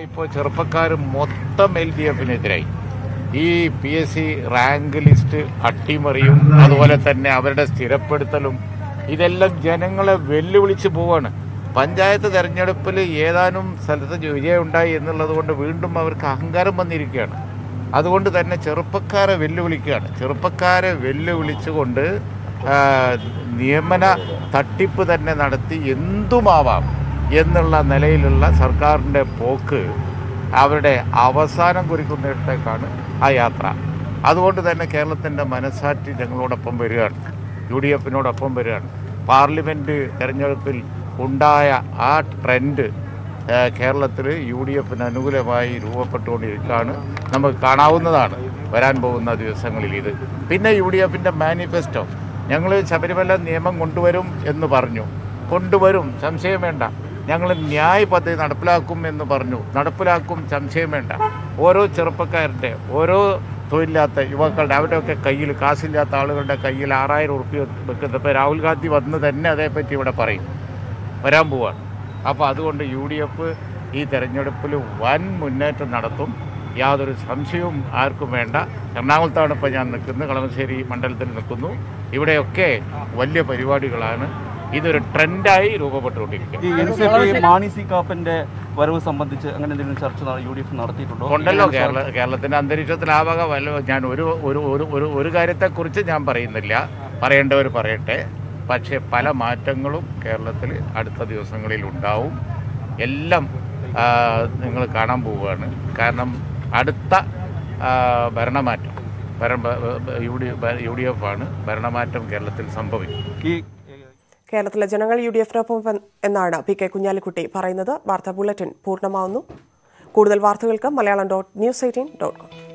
ഇപ്പോൾ ചെറുപ്പക്കാർ മൊത്തം എൽ ഡി എഫിനെതിരായി ഈ P S C rank list അട്ടിമറിയും അതുപോലെ തന്നെ അവരുടെ സ്ഥിരപ്പെടുത്തലും ഇതെല്ലാം ജനങ്ങളെ വെല്ലുവിളിച്ച് പോവാണ് പഞ്ചായത്ത് തെരഞ്ഞെടുപ്പിൽ ഏതാനും സ്ഥലത്ത് വിജയം ഉണ്ടായി എന്നുള്ളത് കൊണ്ട് വീണ്ടും അവർക്ക് അഹങ്കാരം വന്നിരിക്കുകയാണ് അതുകൊണ്ട് തന്നെ ചെറുപ്പക്കാരെ വെല്ലുവിളിക്കുകയാണ് ചെറുപ്പക്കാരെ വെല്ലുവിളിച്ചുകൊണ്ട് ആ, നിയമന തട്ടിപ്പ് തന്നെ നടത്തി എന്തുമാവാം എന്നുള്ള നിലയിലുള്ള സർക്കാരിൻ്റെ പോക്ക് അവരുടെ അവസാനം കുറിക്കുന്നിടത്തേക്കാണ് ആ യാത്ര അതുകൊണ്ട് തന്നെ കേരളത്തിൻ്റെ മനസാക്ഷി ഞങ്ങളോടൊപ്പം വരികയാണ് യു ഡി എഫിനോടൊപ്പം വരികയാണ് പാർലമെൻറ്റ് തെരഞ്ഞെടുപ്പിൽ ഉണ്ടായ ആ ട്രെൻഡ് കേരളത്തിൽ യു ഡി എഫിന് അനുകൂലമായി രൂപപ്പെട്ടുകൊണ്ടിരിക്കുകയാണ് നമുക്ക് കാണാവുന്നതാണ് വരാൻ പോകുന്ന ദിവസങ്ങളിൽ ഇത് പിന്നെ യു ഡി എഫിൻ്റെ മാനിഫെസ്റ്റോ ഞങ്ങൾ ശബരിമല നിയമം കൊണ്ടുവരും എന്ന് പറഞ്ഞു കൊണ്ടുവരും സംശയം വേണ്ട ഞങ്ങൾ ന്യായ് പദ്ധതി നടപ്പിലാക്കും എന്ന് പറഞ്ഞു നടപ്പിലാക്കും സംശയം വേണ്ട ഓരോ ചെറുപ്പക്കാരുടെ ഓരോ തൊഴിലില്ലാത്ത യുവാക്കളുടെ അവരുടെയൊക്കെ കയ്യിൽ കാശില്ലാത്ത ആളുകളുടെ കയ്യിൽ ആറായിരം ഉറുപ്പ്യ വെക്കുന്നത് ഇപ്പോൾ രാഹുൽ ഗാന്ധി വന്ന് തന്നെ അതേപ്പറ്റി ഇവിടെ പറയും വരാൻ പോവാണ് അപ്പോൾ അതുകൊണ്ട് യു ഡി എഫ് ഈ തെരഞ്ഞെടുപ്പിൽ വൻ മുന്നേറ്റം നടത്തും യാതൊരു സംശയവും ആർക്കും വേണ്ട എറണാകുളത്താണ് ഇപ്പോൾ ഞാൻ നിൽക്കുന്നത് കളമശ്ശേരി മണ്ഡലത്തിൽ നിൽക്കുന്നു ഇവിടെയൊക്കെ വലിയ പരിപാടികളാണ് ഇതൊരു ട്രെൻഡായി രൂപപ്പെട്ടുകൊണ്ടിരിക്കുക ഈ N C P Mani C കാപ്പന്റെ വരവ് സംബന്ധിച്ച് അങ്ങനെ എന്തെങ്കിലും ചർച്ച യു ഡി എഫ് നടത്തിയിട്ടുണ്ടോ ഉണ്ടല്ലോ കേരള കേരളത്തിൻ്റെ അന്തരീക്ഷത്തിൽ ആ വക വല്ല ഞാൻ ഒരു ഒരു ഒരു ഒരു ഒരു കാര്യത്തെക്കുറിച്ച് ഞാൻ പറയുന്നില്ല പറയേണ്ടവർ പറയട്ടെ പക്ഷേ പല മാറ്റങ്ങളും കേരളത്തിൽ അടുത്ത ദിവസങ്ങളിൽ ഉണ്ടാവും എല്ലാം നിങ്ങൾ കാണാൻ പോവുകയാണ് കാരണം അടുത്ത ആ, ഭരണമാറ്റം ഭരണ U D U D F ആണ് ഭരണമാറ്റം കേരളത്തിൽ സംഭവിക്കും ഈ കേരളത്തിലെ ജനങ്ങൾ യു ഡി എഫിനൊപ്പം എന്നാണ് പി കെ കുഞ്ഞാലിക്കുട്ടി പറയുന്നത് വാർത്താ ബുള്ളറ്റിൻ പൂർണ്ണമാവുന്നു കൂടുതൽ വാർത്തകൾക്ക് Malayalam dot news eighteen dot com